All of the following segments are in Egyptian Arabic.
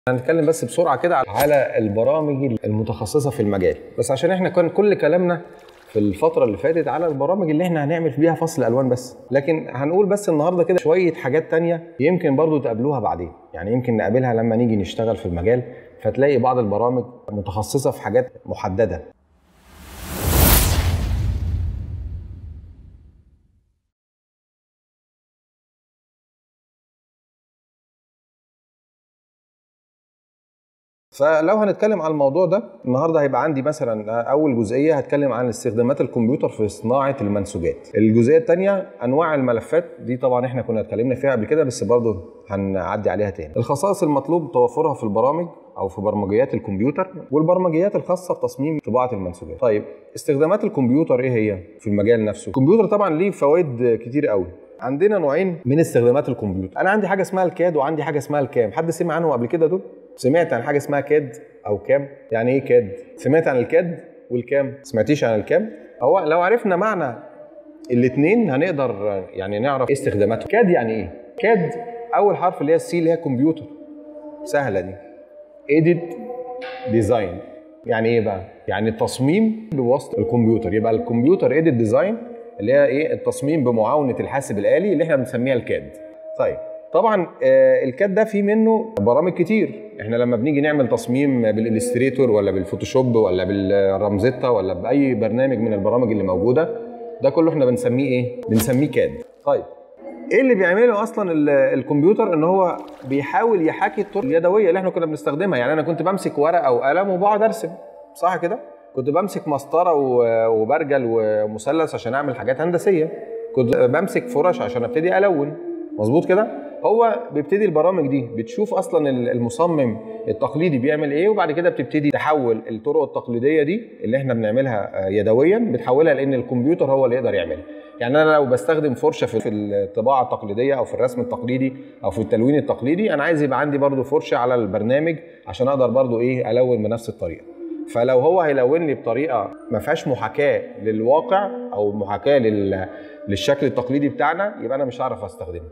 هنتكلم بس بسرعه كده على البرامج المتخصصه في المجال بس عشان احنا كان كل كلامنا في الفتره اللي فاتت على البرامج اللي احنا هنعمل بيها فصل الوان بس لكن هنقول بس النهارده كده شويه حاجات تانية يمكن برضو تقابلوها بعدين يعني يمكن نقابلها لما نيجي نشتغل في المجال فتلاقي بعض البرامج متخصصه في حاجات محدده فلو هنتكلم عن الموضوع ده النهارده هيبقى عندي مثلا اول جزئيه هتكلم عن استخدامات الكمبيوتر في صناعه المنسوجات الجزئيه الثانيه انواع الملفات دي طبعا احنا كنا اتكلمنا فيها قبل كده بس برضه هنعدي عليها تاني الخصائص المطلوب توفرها في البرامج او في برمجيات الكمبيوتر والبرمجيات الخاصه بتصميم طباعه المنسوجات طيب استخدامات الكمبيوتر ايه هي في المجال نفسه الكمبيوتر طبعا ليه فوائد كتير قوي عندنا نوعين من استخدامات الكمبيوتر انا عندي حاجه اسمها الكاد وعندي حاجه اسمها الكام حد سمع عنهم قبل كده دول سمعت عن حاجه اسمها كاد او كام يعني ايه كاد سمعت عن الكاد والكام سمعتيش عن الكام هو لو عرفنا معنى الاثنين هنقدر يعني نعرف ايه استخداماتهم كاد يعني ايه كاد اول حرف اللي هي السي اللي هي كمبيوتر سهله دي ايديت ديزاين يعني ايه بقى يعني التصميم بواسطه الكمبيوتر يبقى الكمبيوتر ايديت ديزاين اللي هي ايه التصميم بمعاونه الحاسب الالي اللي احنا بنسميها الكاد طيب طبعا الكاد ده فيه منه برامج كتير احنا لما بنيجي نعمل تصميم بالالستريتور ولا بالفوتوشوب ولا بالرمزيتا ولا باي برنامج من البرامج اللي موجوده ده كله احنا بنسميه ايه بنسميه كاد طيب ايه اللي بيعمله اصلا الكمبيوتر ان هو بيحاول يحاكي الطرق اليدويه اللي احنا كنا بنستخدمها يعني انا كنت بمسك ورقه وقلم وبقعد ارسم صح كده كنت بمسك مسطره وبرجل ومثلث عشان اعمل حاجات هندسيه كنت بمسك فرش عشان ابتدي الون مظبوط كده هو بيبتدي البرامج دي بتشوف اصلا المصمم التقليدي بيعمل ايه وبعد كده بتبتدي تحول الطرق التقليديه دي اللي احنا بنعملها يدويا بتحولها لان الكمبيوتر هو اللي يقدر يعملها يعني انا لو بستخدم فرشه في الطباعه التقليديه او في الرسم التقليدي او في التلوين التقليدي انا عايز يبقى عندي برضو فرشه على البرنامج عشان اقدر برضو ايه الون بنفس الطريقه فلو هو هيلون لي بطريقه ما فيهاش محاكاه للواقع او محاكاه لل... للشكل التقليدي بتاعنا يبقى انا مش هعرف استخدمه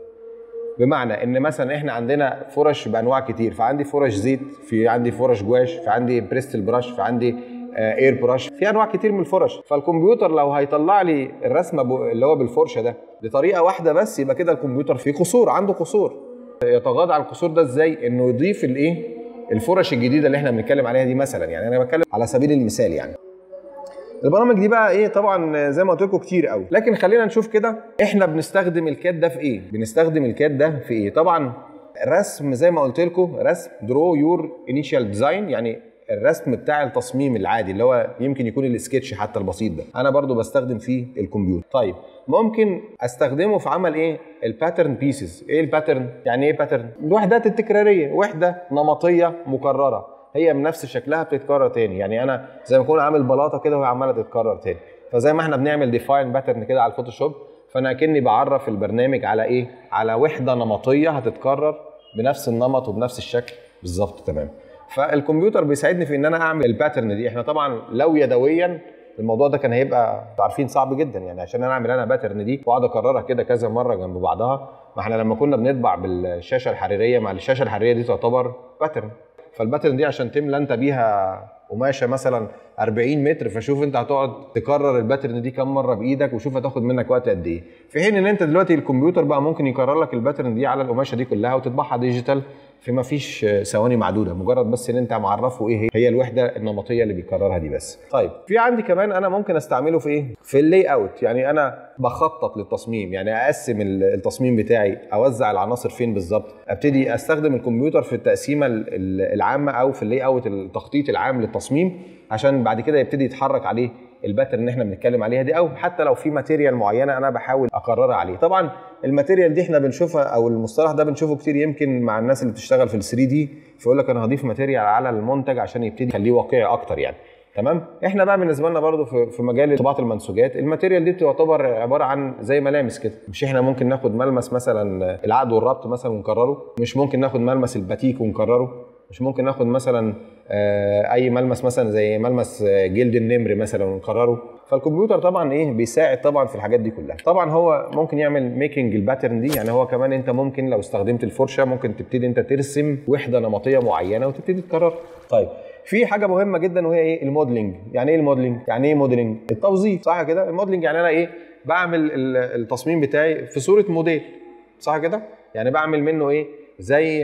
بمعنى ان مثلا احنا عندنا فرش بانواع كتير فعندي فرش زيت في عندي فرش جواش في عندي بريستل براش في عندي اير براش في انواع كتير من الفرش فالكمبيوتر لو هيطلع لي الرسمه اللي هو بالفرشه ده بطريقه واحده بس يبقى كده الكمبيوتر فيه قصور عنده قصور يتغاضى عن القصور ده ازاي انه يضيف الايه الفرش الجديده اللي احنا بنتكلم عليها دي مثلا يعني انا بتكلم على سبيل المثال يعني البرامج دي بقى ايه طبعا زي ما قلت لكم كتير قوي لكن خلينا نشوف كده احنا بنستخدم الكاد ده في ايه بنستخدم الكاد ده في ايه طبعا رسم زي ما قلت لكم رسم درو يور انيشال ديزاين يعني الرسم بتاع التصميم العادي اللي هو يمكن يكون السكتش حتى البسيط ده انا برضو بستخدم فيه الكمبيوتر طيب ممكن استخدمه في عمل ايه الباترن بيسز ايه الباترن يعني ايه باترن الوحدات التكراريه وحده نمطيه مكرره هي من نفس شكلها بتتكرر تاني يعني انا زي ما اكون عامل بلاطه كده وهي عماله تتكرر تاني فزي ما احنا بنعمل ديفاين باترن كده على الفوتوشوب فانا اكني بعرف البرنامج على ايه على وحده نمطيه هتتكرر بنفس النمط وبنفس الشكل بالظبط تمام فالكمبيوتر بيساعدني في ان انا اعمل الباترن دي احنا طبعا لو يدويا الموضوع ده كان هيبقى عارفين صعب جدا يعني عشان انا اعمل انا باترن دي واقعد اكررها كده كذا مره جنب بعضها ما احنا لما كنا بنطبع بالشاشه الحريريه مع الشاشه الحريريه دي تعتبر باترن فالباترن دي عشان تملى انت بيها قماشه مثلا 40 متر فشوف انت هتقعد تكرر الباترن دي كم مره بايدك وشوف هتاخد منك وقت قد ايه في حين ان انت دلوقتي الكمبيوتر بقى ممكن يكرر لك الباترن دي على القماشه دي كلها وتطبعها ديجيتال في ما فيش ثواني معدوده مجرد بس ان انت معرفه ايه هي هي الوحده النمطيه اللي بيكررها دي بس طيب في عندي كمان انا ممكن استعمله في ايه في اللي اوت يعني انا بخطط للتصميم يعني اقسم التصميم بتاعي اوزع العناصر فين بالظبط ابتدي استخدم الكمبيوتر في التقسيمه العامه او في اللي اوت التخطيط العام للتصميم عشان بعد كده يبتدي يتحرك عليه الباترن اللي احنا بنتكلم عليها دي او حتى لو في ماتيريال معينه انا بحاول اقررها عليه طبعا الماتيريال دي احنا بنشوفها او المصطلح ده بنشوفه كتير يمكن مع الناس اللي بتشتغل في ال 3 دي فيقول لك انا هضيف ماتيريال على المنتج عشان يبتدي يخليه واقعي اكتر يعني تمام احنا بقى بالنسبه لنا برضو في, في مجال طباعه المنسوجات الماتيريال دي تعتبر عباره عن زي ملامس كده مش احنا ممكن ناخد ملمس مثلا العقد والربط مثلا ونكرره مش ممكن ناخد ملمس الباتيك ونكرره مش ممكن ناخد مثلا اي ملمس مثلا زي ملمس جلد النمر مثلا ونكرره فالكمبيوتر طبعا ايه بيساعد طبعا في الحاجات دي كلها طبعا هو ممكن يعمل ميكنج الباترن دي يعني هو كمان انت ممكن لو استخدمت الفرشه ممكن تبتدي انت ترسم وحده نمطيه معينه وتبتدي تكرر طيب في حاجه مهمه جدا وهي ايه الموديلنج يعني ايه الموديلنج يعني ايه موديلنج التوظيف صح كده الموديلنج يعني انا ايه بعمل التصميم بتاعي في صوره موديل صح كده يعني بعمل منه ايه زي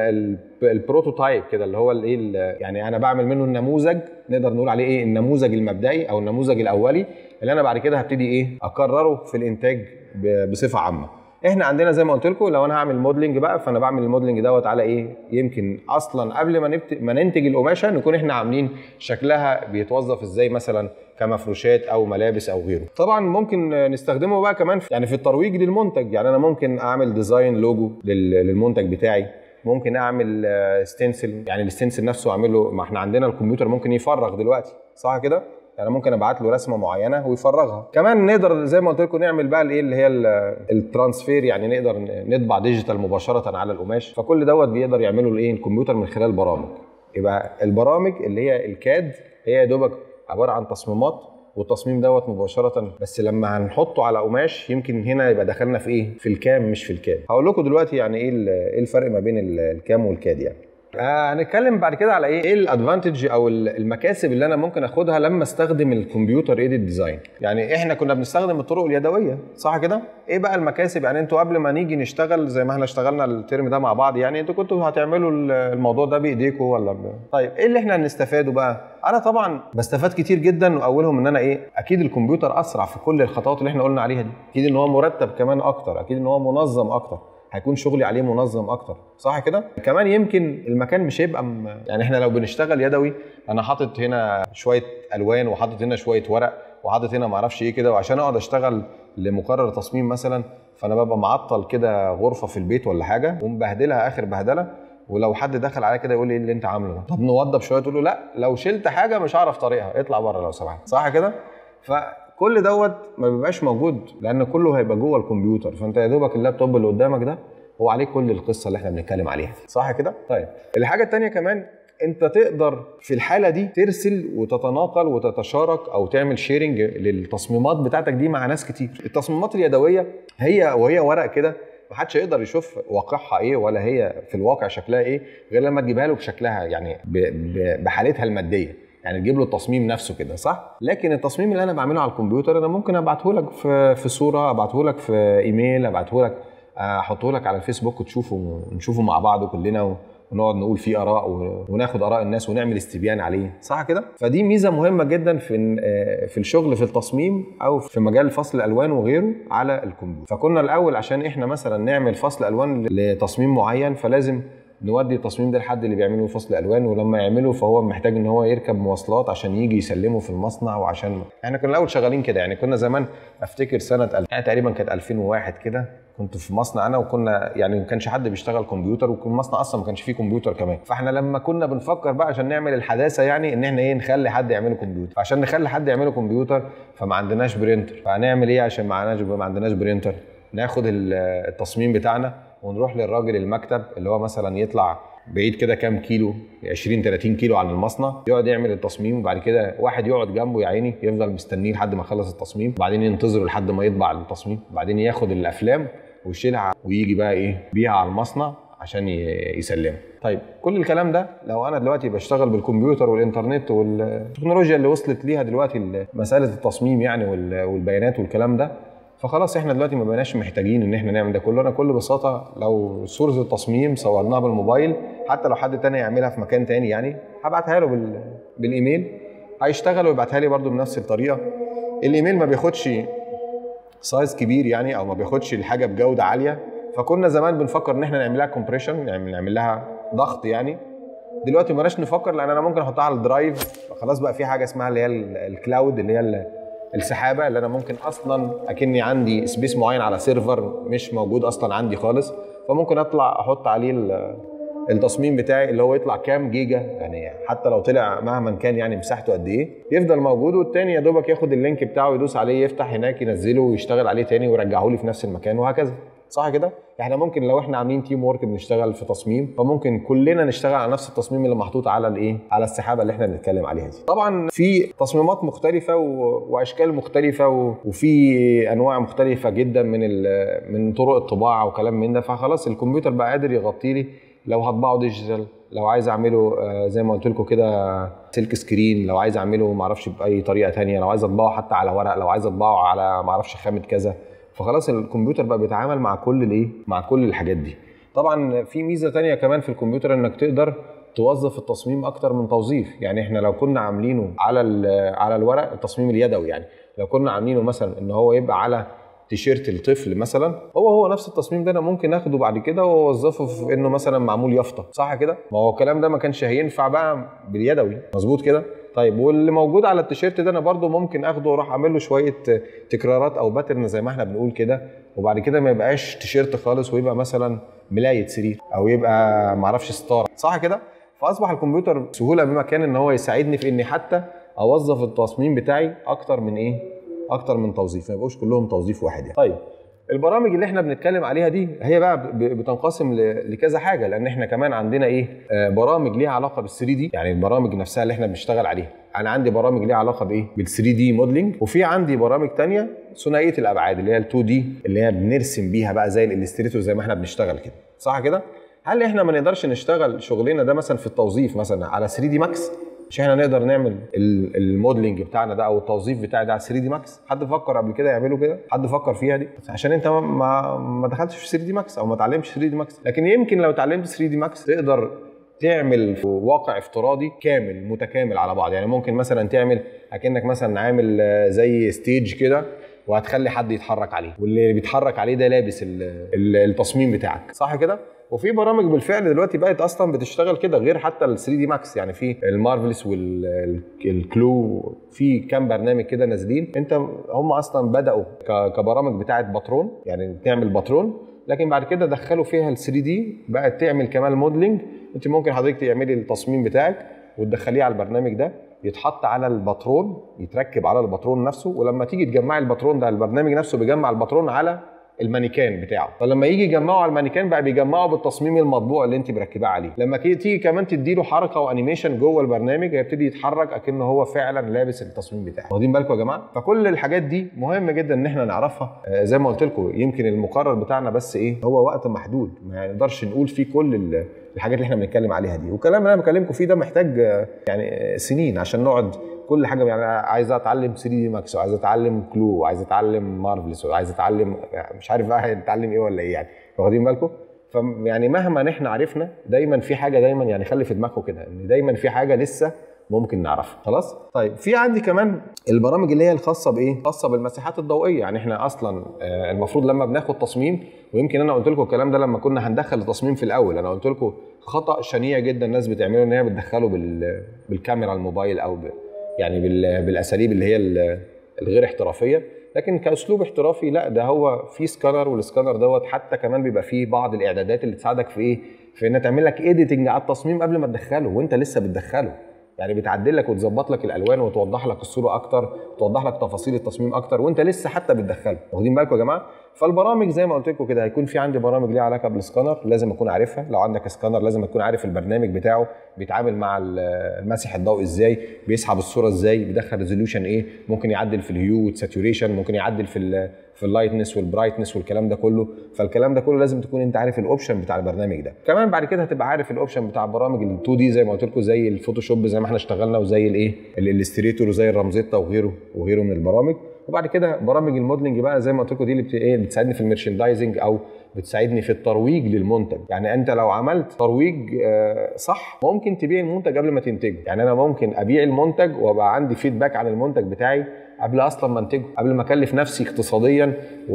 البروتوتايب كده اللي هو الايه يعني انا بعمل منه النموذج نقدر نقول عليه ايه النموذج المبدئي او النموذج الاولي اللي انا بعد كده هبتدي ايه اكرره في الانتاج بصفه عامه احنا عندنا زي ما قلت لكم لو انا هعمل موديلنج بقى فانا بعمل الموديلنج دوت على ايه يمكن اصلا قبل ما نبت... ما ننتج القماشه نكون احنا عاملين شكلها بيتوظف ازاي مثلا كمفروشات او ملابس او غيره طبعا ممكن نستخدمه بقى كمان في يعني في الترويج للمنتج يعني انا ممكن اعمل ديزاين لوجو للمنتج بتاعي ممكن اعمل ستنسل يعني الستنسل نفسه اعمله ما احنا عندنا الكمبيوتر ممكن يفرغ دلوقتي صح كده يعني ممكن ابعت له رسمه معينه ويفرغها كمان نقدر زي ما قلت لكم نعمل بقى الايه اللي هي الترانسفير يعني نقدر نطبع ديجيتال مباشره على القماش فكل دوت بيقدر يعمله الايه الكمبيوتر من خلال برامج يبقى البرامج اللي هي الكاد هي يا دوبك عباره عن تصميمات والتصميم دوت مباشره بس لما هنحطه على قماش يمكن هنا يبقى دخلنا في ايه في الكام مش في الكاد هقول لكم دلوقتي يعني ايه ايه الفرق ما بين الكام والكاد يعني آه هنتكلم بعد كده على ايه ايه الادفانتج او المكاسب اللي انا ممكن اخدها لما استخدم الكمبيوتر ايديت ديزاين يعني احنا كنا بنستخدم الطرق اليدويه صح كده ايه بقى المكاسب يعني انتوا قبل ما نيجي نشتغل زي ما احنا اشتغلنا الترم ده مع بعض يعني انتوا كنتوا هتعملوا الموضوع ده بايديكم ولا ب... طيب ايه اللي احنا هنستفاده بقى انا طبعا بستفاد كتير جدا واولهم ان انا ايه اكيد الكمبيوتر اسرع في كل الخطوات اللي احنا قلنا عليها دي اكيد ان هو مرتب كمان اكتر اكيد ان هو منظم اكتر هيكون شغلي عليه منظم اكتر صح كده كمان يمكن المكان مش هيبقى م... يعني احنا لو بنشتغل يدوي انا حاطط هنا شويه الوان وحاطط هنا شويه ورق وحاطط هنا معرفش ايه كده وعشان اقعد اشتغل لمقرر تصميم مثلا فانا ببقى معطل كده غرفه في البيت ولا حاجه ومبهدلها اخر بهدله ولو حد دخل عليا كده يقول لي ايه اللي انت عامله ده طب نوضب شويه تقول له لا لو شلت حاجه مش هعرف طريقها اطلع بره لو سمحت صح كده ف كل دوت ما بيبقاش موجود لان كله هيبقى جوه الكمبيوتر فانت يا دوبك اللابتوب اللي قدامك ده هو عليه كل القصه اللي احنا بنتكلم عليها صح كده طيب الحاجه الثانيه كمان انت تقدر في الحاله دي ترسل وتتناقل وتتشارك او تعمل شيرنج للتصميمات بتاعتك دي مع ناس كتير التصميمات اليدويه هي وهي ورق كده محدش يقدر يشوف واقعها ايه ولا هي في الواقع شكلها ايه غير لما تجيبها له بشكلها يعني بحالتها الماديه يعني تجيب له التصميم نفسه كده صح لكن التصميم اللي انا بعمله على الكمبيوتر انا ممكن ابعته لك في في صوره ابعته لك في ايميل ابعته لك احطه لك على الفيسبوك وتشوفه ونشوفه مع بعض كلنا ونقعد نقول فيه اراء وناخد اراء الناس ونعمل استبيان عليه صح كده فدي ميزه مهمه جدا في في الشغل في التصميم او في مجال فصل الالوان وغيره على الكمبيوتر فكنا الاول عشان احنا مثلا نعمل فصل الوان لتصميم معين فلازم نودي التصميم ده لحد اللي بيعمله فصل الوان ولما يعمله فهو محتاج ان هو يركب مواصلات عشان يجي يسلمه في المصنع وعشان احنا كنا الاول شغالين كده يعني كنا زمان افتكر سنه يعني تقريبا كانت 2001 كده كنت في مصنع انا وكنا يعني ما كانش حد بيشتغل كمبيوتر والمصنع اصلا ما كانش فيه كمبيوتر كمان فاحنا لما كنا بنفكر بقى عشان نعمل الحداثه يعني ان احنا ايه نخلي حد يعمله كمبيوتر فعشان نخلي حد يعمله كمبيوتر فما عندناش برينتر فهنعمل ايه عشان ما عندناش ما عندناش برينتر ناخد التصميم بتاعنا ونروح للراجل المكتب اللي هو مثلا يطلع بعيد كده كام كيلو 20 30 كيلو عن المصنع يقعد يعمل التصميم وبعد كده واحد يقعد جنبه يا عيني يفضل مستنيه لحد ما يخلص التصميم وبعدين ينتظره لحد ما يطبع التصميم وبعدين ياخد الافلام ويشيلها ويجي بقى ايه بيها على المصنع عشان يسلمها طيب كل الكلام ده لو انا دلوقتي بشتغل بالكمبيوتر والانترنت والتكنولوجيا اللي وصلت ليها دلوقتي مساله التصميم يعني والبيانات والكلام ده فخلاص احنا دلوقتي ما بقيناش محتاجين ان احنا نعمل ده كله انا بكل بساطه لو صوره التصميم صورناها بالموبايل حتى لو حد تاني يعملها في مكان تاني يعني هبعتها له بال... بالايميل هيشتغل ويبعتها لي برده بنفس الطريقه الايميل ما بياخدش سايز كبير يعني او ما بياخدش الحاجه بجوده عاليه فكنا زمان بنفكر ان احنا نعمل لها كومبريشن يعني نعمل لها ضغط يعني دلوقتي ما بقناش نفكر لان انا ممكن احطها على الدرايف خلاص بقى في حاجه اسمها اللي هي الكلاود اللي هي السحابه اللي انا ممكن اصلا اكني عندي سبيس معين على سيرفر مش موجود اصلا عندي خالص فممكن اطلع احط عليه التصميم بتاعي اللي هو يطلع كام جيجا يعني حتى لو طلع مهما كان يعني مساحته قد ايه يفضل موجود والتاني يا دوبك ياخد اللينك بتاعه يدوس عليه يفتح هناك ينزله ويشتغل عليه تاني ويرجعه لي في نفس المكان وهكذا صح كده احنا ممكن لو احنا عاملين تيم ورك بنشتغل في تصميم فممكن كلنا نشتغل على نفس التصميم اللي محطوط على الايه على السحابه اللي احنا بنتكلم عليها دي طبعا في تصميمات مختلفه و... واشكال مختلفه و... وفي انواع مختلفه جدا من ال... من طرق الطباعه وكلام من ده فخلاص الكمبيوتر بقى قادر يغطي لي لو هطبعه ديجيتال لو عايز اعمله آه، زي ما قلت لكم كده سلك سكرين لو عايز اعمله معرفش باي طريقه تانية لو عايز اطبعه حتى على ورق لو عايز اطبعه على معرفش خامه كذا فخلاص الكمبيوتر بقى بيتعامل مع كل الايه مع كل الحاجات دي طبعا في ميزه تانية كمان في الكمبيوتر انك تقدر توظف التصميم اكتر من توظيف يعني احنا لو كنا عاملينه على على الورق التصميم اليدوي يعني لو كنا عاملينه مثلا ان هو يبقى على تيشيرت الطفل مثلا هو هو نفس التصميم ده انا ممكن اخده بعد كده واوظفه في انه مثلا معمول يافطه صح كده ما هو الكلام ده ما كانش هينفع بقى باليدوي مظبوط كده طيب واللي موجود على التيشيرت ده انا برده ممكن اخده واروح اعمل له شويه تكرارات او باترن زي ما احنا بنقول كده وبعد كده ما يبقاش تيشيرت خالص ويبقى مثلا ملايه سرير او يبقى معرفش ستاره صح كده فاصبح الكمبيوتر سهوله بمكان ان هو يساعدني في اني حتى اوظف التصميم بتاعي اكتر من ايه اكتر من توظيف ما يبقوش كلهم توظيف واحد يعني طيب البرامج اللي احنا بنتكلم عليها دي هي بقى بتنقسم لكذا حاجه لان احنا كمان عندنا ايه آه، برامج ليها علاقه بال 3 دي يعني البرامج نفسها اللي احنا بنشتغل عليها انا عندي برامج ليها علاقه بايه بال 3 دي موديلنج وفي عندي برامج تانية ثنائيه الابعاد اللي هي ال 2 دي اللي هي بنرسم بيها بقى زي الالستريتور زي ما احنا بنشتغل كده صح كده هل احنا ما نقدرش نشتغل شغلنا ده مثلا في التوظيف مثلا على 3 دي ماكس مش احنا نقدر نعمل الموديلنج بتاعنا ده او التوظيف بتاعي ده على 3 دي ماكس حد فكر قبل كده يعمله كده حد فكر فيها دي عشان انت ما ما دخلتش في 3 دي ماكس او ما اتعلمتش 3 دي ماكس لكن يمكن لو اتعلمت 3 دي ماكس تقدر تعمل واقع افتراضي كامل متكامل على بعض يعني ممكن مثلا تعمل اكنك مثلا عامل زي ستيج كده وهتخلي حد يتحرك عليه واللي بيتحرك عليه ده لابس التصميم بتاعك صح كده وفي برامج بالفعل دلوقتي بقت اصلا بتشتغل كده غير حتى ال 3 دي ماكس يعني في المارفلس والكلو في كام برنامج كده نازلين انت هم اصلا بداوا كبرامج بتاعه باترون يعني تعمل باترون لكن بعد كده دخلوا فيها ال 3 دي بقت تعمل كمان موديلنج انت ممكن حضرتك تعملي التصميم بتاعك وتدخليه على البرنامج ده يتحط على الباترون يتركب على الباترون نفسه ولما تيجي تجمعي الباترون ده البرنامج نفسه بيجمع الباترون على المانيكان بتاعه فلما يجي يجمعه على المانيكان بقى بيجمعه بالتصميم المطبوع اللي انت مركباه عليه لما تيجي كمان تدي له حركه وانيميشن جوه البرنامج هيبتدي يتحرك اكنه هو فعلا لابس التصميم بتاعه واخدين بالكم يا جماعه فكل الحاجات دي مهم جدا ان احنا نعرفها آه، زي ما قلت لكم يمكن المقرر بتاعنا بس ايه هو وقت محدود ما نقدرش نقول فيه كل الحاجات اللي احنا بنتكلم عليها دي والكلام اللي انا بكلمكم فيه ده محتاج آه، يعني سنين عشان نقعد كل حاجه يعني عايز اتعلم 3 دي ماكس وعايز اتعلم كلو وعايز اتعلم مارفلس وعايز اتعلم يعني مش عارف بقى نتعلم ايه ولا ايه يعني واخدين بالكم فيعني مهما نحن عرفنا دايما في حاجه دايما يعني خلي في دماغكم كده ان دايما في حاجه لسه ممكن نعرفها خلاص طيب في عندي كمان البرامج اللي هي الخاصه بايه خاصه بالمساحات الضوئيه يعني احنا اصلا آه، المفروض لما بناخد تصميم ويمكن انا قلت لكم الكلام ده لما كنا هندخل التصميم في الاول انا قلت لكم خطا شنيع جدا الناس بتعمله ان هي بتدخله بالكاميرا الموبايل او يعني بالاساليب اللي هي الغير احترافيه لكن كاسلوب احترافي لا ده هو في سكانر والسكانر دوت حتى كمان بيبقى فيه بعض الاعدادات اللي تساعدك في ايه في انها تعمل لك ايديتنج على التصميم قبل ما تدخله وانت لسه بتدخله يعني بتعدل لك وتظبط لك الالوان وتوضح لك الصوره اكتر توضح لك تفاصيل التصميم اكتر وانت لسه حتى بتدخله واخدين بالكم يا جماعه فالبرامج زي ما قلت لكم كده هيكون في عندي برامج ليها علاقه بالسكانر لازم اكون عارفها لو عندك سكانر لازم تكون عارف البرنامج بتاعه بيتعامل مع المسح الضوء ازاي بيسحب الصوره ازاي بيدخل ريزوليوشن ايه ممكن يعدل في الهيو والساتوريشن ممكن يعدل في في اللايتنس والبرايتنس والكلام ده كله فالكلام ده كله لازم تكون انت عارف الاوبشن بتاع البرنامج ده كمان بعد كده هتبقى عارف الاوبشن بتاع برامج ال 2 دي زي ما قلت لكم زي الفوتوشوب زي ما احنا اشتغلنا وزي الايه الالستريتور وزي الرمزيتا وغيره وغيره من البرامج وبعد كده برامج الموديلنج بقى زي ما قلت لكم دي اللي ايه بتساعدني في الميرشندايزنج او بتساعدني في الترويج للمنتج يعني انت لو عملت ترويج آه، صح ممكن تبيع المنتج قبل ما تنتجه يعني انا ممكن ابيع المنتج وابقى عندي فيدباك عن المنتج بتاعي قبل اصلا ما انتجه قبل ما اكلف نفسي اقتصاديا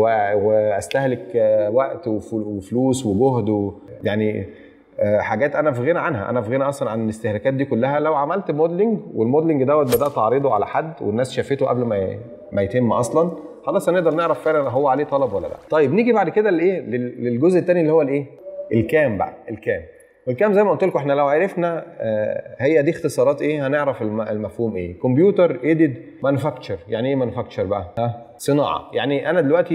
واستهلك آه، وقت وفلوس وجهد يعني آه، حاجات انا في غنى عنها انا في غنى اصلا عن الاستهلاكات دي كلها لو عملت موديلنج والموديلنج دوت بدات اعرضه على حد والناس شافته قبل ما ما يتم اصلا خلاص هنقدر نعرف فعلا هو عليه طلب ولا لا طيب نيجي بعد كده لايه للجزء الثاني اللي هو الايه الكام بقى الكام والكام زي ما قلت لكم احنا لو عرفنا آه، هي دي اختصارات ايه هنعرف المفهوم ايه كمبيوتر ايدد مانوفاكتشر يعني ايه مانوفاكتشر بقى ها صناعه يعني انا دلوقتي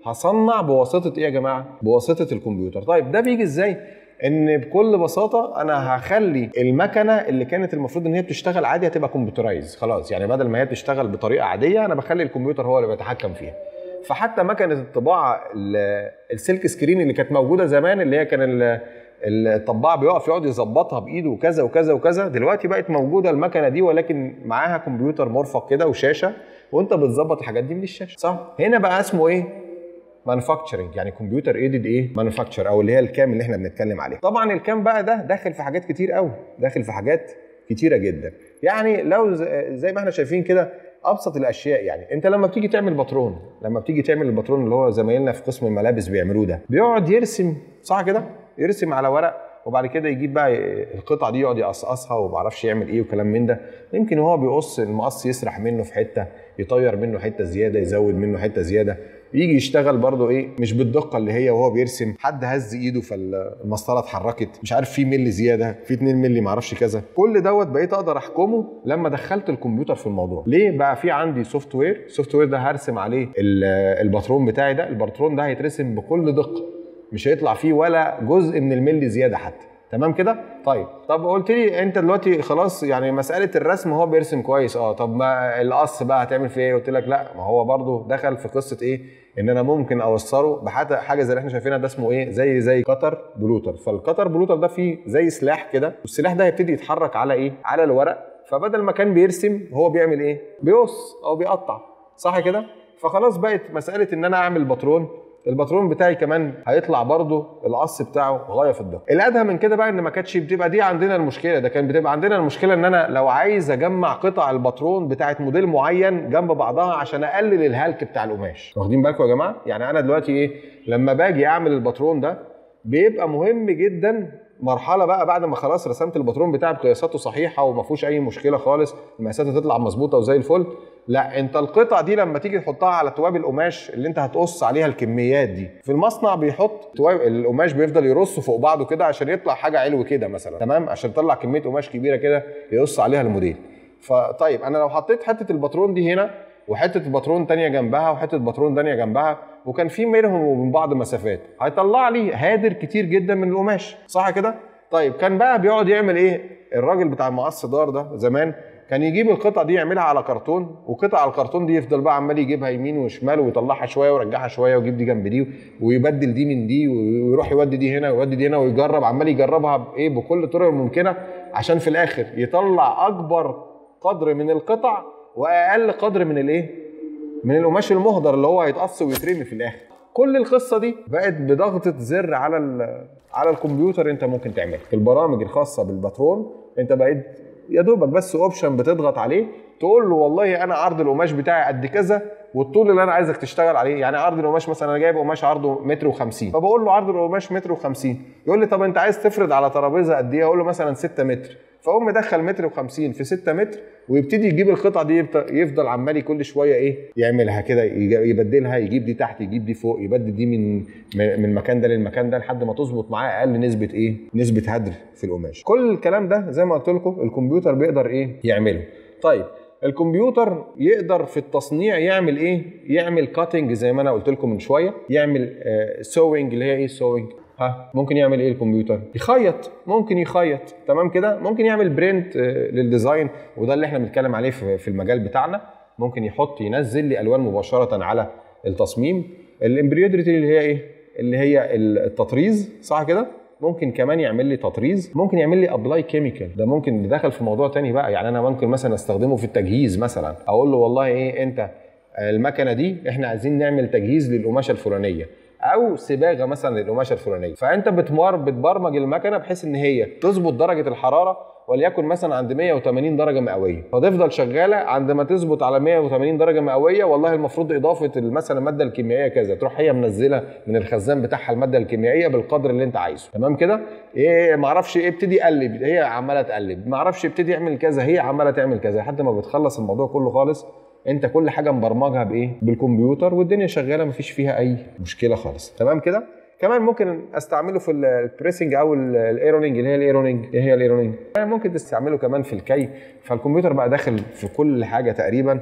هصنع بواسطه ايه يا جماعه بواسطه الكمبيوتر طيب ده بيجي ازاي ان بكل بساطه انا هخلي المكنه اللي كانت المفروض ان هي بتشتغل عادي هتبقى كمبيوترايز خلاص يعني بدل ما هي بتشتغل بطريقه عاديه انا بخلي الكمبيوتر هو اللي بيتحكم فيها فحتى مكنه الطباعه ال- السلك سكرين اللي كانت موجوده زمان اللي هي كان ال- الطباع بيقف يقعد يظبطها بايده وكذا وكذا وكذا دلوقتي بقت موجوده المكنه دي ولكن معاها كمبيوتر مرفق كده وشاشه وانت بتظبط الحاجات دي من الشاشه صح هنا بقى اسمه ايه مانيفاكتشرنج يعني كمبيوتر ايدد ايه مانيفاكتشر او اللي هي الكام اللي احنا بنتكلم عليه طبعا الكام بقى ده داخل في حاجات كتير قوي داخل في حاجات كتيره جدا يعني لو ز- زي ما احنا شايفين كده ابسط الاشياء يعني انت لما بتيجي تعمل باترون لما بتيجي تعمل الباترون اللي هو زمايلنا في قسم الملابس بيعملوه ده بيقعد يرسم صح كده يرسم على ورق وبعد كده يجيب بقى القطعه دي يقعد يقصقصها وما اعرفش يعمل ايه وكلام من ده يمكن وهو بيقص المقص يسرح منه في حته يطير منه حته زياده يزود منه حته زياده يجي يشتغل برضه ايه مش بالدقه اللي هي وهو بيرسم حد هز ايده فالمسطره اتحركت مش عارف في ملي زياده في 2 ملي معرفش كذا كل دوت بقيت اقدر احكمه لما دخلت الكمبيوتر في الموضوع ليه بقى في عندي سوفت وير السوفت وير ده هرسم عليه ال- الباترون بتاعي ده الباترون ده هيترسم بكل دقه مش هيطلع فيه ولا جزء من الملي زياده حتى تمام كده طيب طب قلت لي انت دلوقتي خلاص يعني مساله الرسم هو بيرسم كويس اه طب ما القص بقى هتعمل فيه ايه قلت لك لا ما هو برضو دخل في قصه ايه ان انا ممكن اوصله بحاجه حاجه زي اللي احنا شايفينها ده اسمه ايه زي زي قطر بلوتر فالقطر بلوتر ده فيه زي سلاح كده والسلاح ده هيبتدي يتحرك على ايه على الورق فبدل ما كان بيرسم هو بيعمل ايه بيقص او بيقطع صح كده فخلاص بقت مساله ان انا اعمل باترون الباترون بتاعي كمان هيطلع برضه القص بتاعه غايه في الدقه الادهى من كده بقى ان ما كانتش بتبقى دي عندنا المشكله ده كان بتبقى عندنا المشكله ان انا لو عايز اجمع قطع الباترون بتاعت موديل معين جنب بعضها عشان اقلل الهلك بتاع القماش واخدين بالكم يا جماعه يعني انا دلوقتي ايه لما باجي اعمل الباترون ده بيبقى مهم جدا مرحله بقى بعد ما خلاص رسمت الباترون بتاعي بقياساته صحيحه وما فيهوش اي مشكله خالص المقاسات هتطلع مظبوطه وزي الفل لا انت القطع دي لما تيجي تحطها على تواب القماش اللي انت هتقص عليها الكميات دي في المصنع بيحط تواب القماش بيفضل يرص فوق بعضه كده عشان يطلع حاجه علو كده مثلا تمام عشان يطلع كميه قماش كبيره كده يقص عليها الموديل فطيب انا لو حطيت حته الباترون دي هنا وحته باترون تانية جنبها وحته باترون تانية جنبها وكان في بينهم وبين بعض مسافات هيطلع لي هادر كتير جدا من القماش صح كده طيب كان بقى بيقعد يعمل ايه الراجل بتاع المقص دار ده زمان كان يجيب القطعه دي يعملها على كرتون وقطع الكرتون دي يفضل بقى عمال يجيبها يمين وشمال ويطلعها شويه ويرجعها شويه ويجيب دي جنب دي ويبدل دي من دي ويروح يودي دي هنا ويودي دي هنا ويجرب عمال يجربها بايه بكل الطرق الممكنه عشان في الاخر يطلع اكبر قدر من القطع واقل قدر من الايه من القماش المهدر اللي هو هيتقص ويترمي في الاخر كل القصه دي بقت بضغطه زر على ال- على الكمبيوتر انت ممكن تعملها في البرامج الخاصه بالباترون انت بقيت يا دوبك بس اوبشن بتضغط عليه تقول له والله انا عرض القماش بتاعي قد كذا والطول اللي انا عايزك تشتغل عليه يعني عرض القماش مثلا انا جايب قماش عرضه متر و50 فبقول له عرض القماش متر و50 يقول لي طب انت عايز تفرد على ترابيزه قد ايه اقول له مثلا 6 متر فاقوم مدخل متر و50 في 6 متر ويبتدي يجيب القطعه دي يبت- يفضل عمال كل شويه ايه يعملها كده يج- يبدلها يجيب دي تحت يجيب دي فوق يبدل دي من من من المكان ده للمكان ده لحد ما تظبط معاه اقل نسبه ايه نسبه هدر في القماش كل الكلام ده زي ما قلت لكم الكمبيوتر بيقدر ايه يعمله طيب الكمبيوتر يقدر في التصنيع يعمل ايه يعمل كاتنج زي ما انا قلت لكم من شويه يعمل سوينج اللي هي ايه سوينج ها ممكن يعمل ايه الكمبيوتر يخيط ممكن يخيط تمام كده ممكن يعمل برنت للديزاين وده اللي احنا بنتكلم عليه في في المجال بتاعنا ممكن يحط ينزل لي الوان مباشره على التصميم الامبريودريتي اللي هي ايه اللي هي التطريز صح كده ممكن كمان يعمل لي تطريز ممكن يعمل لي ابلاي كيميكال ده ممكن دخل في موضوع تاني بقى يعني انا ممكن مثلا استخدمه في التجهيز مثلا اقول له والله ايه انت المكنه دي احنا عايزين نعمل تجهيز للقماشه الفلانيه او صباغه مثلا للقماشه الفلانيه فانت بتمر بتبرمج المكنه بحيث ان هي تظبط درجه الحراره وليكن مثلا عند 180 درجه مئويه فتفضل شغاله عند ما تظبط على 180 درجه مئويه والله المفروض اضافه مثلا الماده الكيميائيه كذا تروح هي منزله من الخزان بتاعها الماده الكيميائيه بالقدر اللي انت عايزه تمام كده ايه ما اعرفش ايه ابتدي قلب هي عماله تقلب ما اعرفش ابتدي اعمل كذا هي عماله تعمل كذا لحد ما بتخلص الموضوع كله خالص انت كل حاجه مبرمجها بايه بالكمبيوتر والدنيا شغاله مفيش فيها اي مشكله خالص تمام كده كمان ممكن استعمله في البريسنج او الايرونينج اللي هي الايرونينج ايه هي الايرونينج ممكن تستعمله كمان في الكي فالكمبيوتر بقى داخل في كل حاجه تقريبا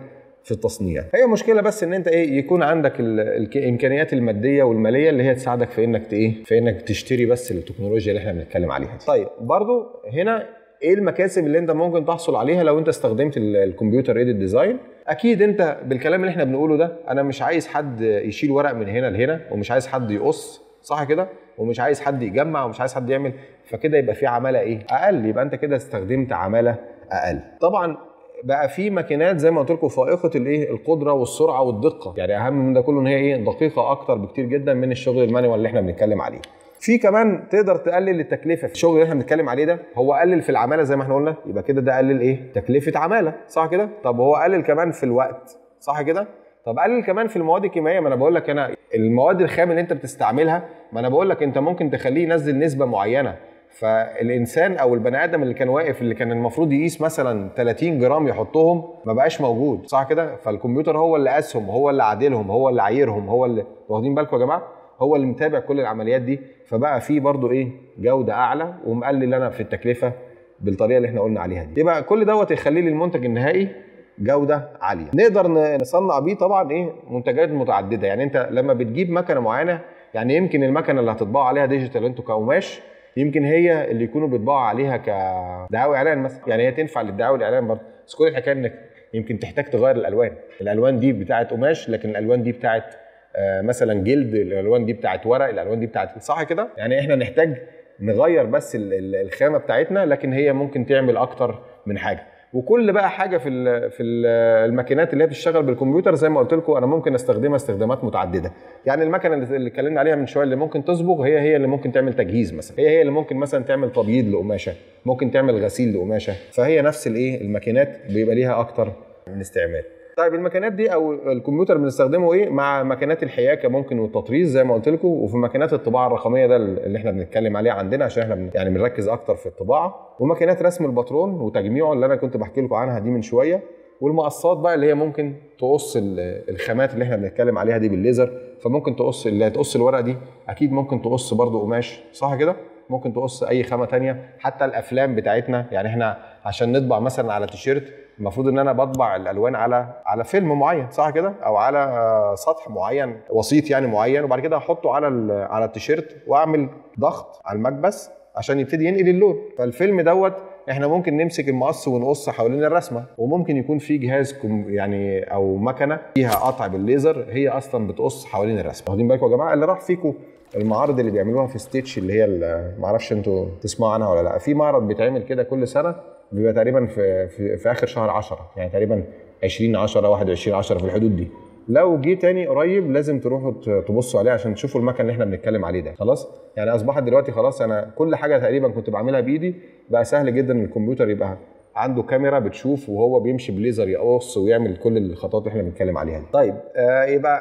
في التصنيع هي مشكله بس ان انت ايه يكون عندك الامكانيات الماديه والماليه اللي هي تساعدك في انك ايه في انك تشتري بس التكنولوجيا اللي احنا بنتكلم عليها دي. طيب برضو هنا ايه المكاسب اللي انت ممكن تحصل عليها لو انت استخدمت الكمبيوتر ايدد ديزاين اكيد انت بالكلام اللي احنا بنقوله ده انا مش عايز حد يشيل ورق من هنا لهنا ومش عايز حد يقص صح كده ومش عايز حد يجمع ومش عايز حد يعمل فكده يبقى في عماله ايه اقل يبقى انت كده استخدمت عماله اقل طبعا بقى في ماكينات زي ما قلت لكم فائقه الايه القدره والسرعه والدقه يعني اهم من ده كله ان هي ايه دقيقه اكتر بكتير جدا من الشغل المانيوال اللي احنا بنتكلم عليه في كمان تقدر تقلل التكلفه في الشغل اللي احنا بنتكلم عليه ده هو قلل في العماله زي ما احنا قلنا يبقى كده ده قلل ايه تكلفه عماله صح كده طب هو قلل كمان في الوقت صح كده طب قلل كمان في المواد الكيميائيه ما انا بقول لك انا المواد الخام اللي انت بتستعملها ما انا بقول لك انت ممكن تخليه ينزل نسبه معينه فالانسان او البني ادم اللي كان واقف اللي كان المفروض يقيس مثلا 30 جرام يحطهم ما بقاش موجود صح كده فالكمبيوتر هو اللي قاسهم هو اللي عادلهم هو اللي عايرهم هو اللي واخدين بالكم يا جماعه هو اللي متابع كل العمليات دي فبقى في برضو ايه جوده اعلى ومقلل انا في التكلفه بالطريقه اللي احنا قلنا عليها دي يبقى كل دوت يخلي لي المنتج النهائي جوده عاليه نقدر نصنع بيه طبعا ايه منتجات متعدده يعني انت لما بتجيب مكنه معينه يعني يمكن المكنه اللي هتطبعوا عليها ديجيتال انتوا كقماش يمكن هي اللي يكونوا بيطبعوا عليها كدعاوي اعلان مثلا يعني هي تنفع للدعاوي الاعلان برضه بس كل الحكايه انك يمكن تحتاج تغير الالوان الالوان دي بتاعه قماش لكن الالوان دي بتاعه مثلا جلد الالوان دي بتاعه ورق الالوان دي بتاعه صح كده يعني احنا نحتاج نغير بس الخامه بتاعتنا لكن هي ممكن تعمل اكتر من حاجه وكل بقى حاجه في ال في ال الماكينات اللي هي بتشتغل بالكمبيوتر زي ما قلت لكم انا ممكن استخدمها استخدامات متعدده يعني المكنه اللي اتكلمنا عليها من شويه اللي ممكن تصبغ هي هي اللي ممكن تعمل تجهيز مثلا هي هي اللي ممكن مثلا تعمل تبييض لقماشه ممكن تعمل غسيل لقماشه فهي نفس الايه الماكينات بيبقى ليها اكتر من استعمال طيب الماكينات دي او الكمبيوتر بنستخدمه ايه مع ماكينات الحياكه ممكن والتطريز زي ما قلت لكم وفي ماكينات الطباعه الرقميه ده اللي احنا بنتكلم عليه عندنا عشان احنا يعني بنركز اكتر في الطباعه وماكينات رسم الباترون وتجميعه اللي انا كنت بحكي لكم عنها دي من شويه والمقصات بقى اللي هي ممكن تقص الخامات اللي احنا بنتكلم عليها دي بالليزر فممكن تقص اللي هتقص الورقه دي اكيد ممكن تقص برضو قماش صح كده ممكن تقص اي خامه تانية حتى الافلام بتاعتنا يعني احنا عشان نطبع مثلا على تيشيرت المفروض ان انا بطبع الالوان على على فيلم معين صح كده او على سطح معين وسيط يعني معين وبعد كده احطه على على التيشيرت واعمل ضغط على المكبس عشان يبتدي ينقل اللون فالفيلم دوت احنا ممكن نمسك المقص ونقص حوالين الرسمه وممكن يكون في جهاز يعني او مكنه فيها قطع بالليزر هي اصلا بتقص حوالين الرسمه واخدين بالكم يا جماعه اللي راح فيكم المعارض اللي بيعملوها في ستيتش اللي هي ما اعرفش انتوا تسمعوا عنها ولا لا في معرض بيتعمل كده كل سنه بيبقى تقريبا في, في, في اخر شهر 10 يعني تقريبا 20 10 21 10 في الحدود دي لو جه تاني قريب لازم تروحوا تبصوا عليه عشان تشوفوا المكن اللي احنا بنتكلم عليه ده خلاص يعني اصبحت دلوقتي خلاص انا كل حاجه تقريبا كنت بعملها بايدي بقى سهل جدا ان الكمبيوتر يبقى عنده كاميرا بتشوف وهو بيمشي بليزر يقص ويعمل كل الخطوات اللي احنا بنتكلم عليها دي. طيب آه يبقى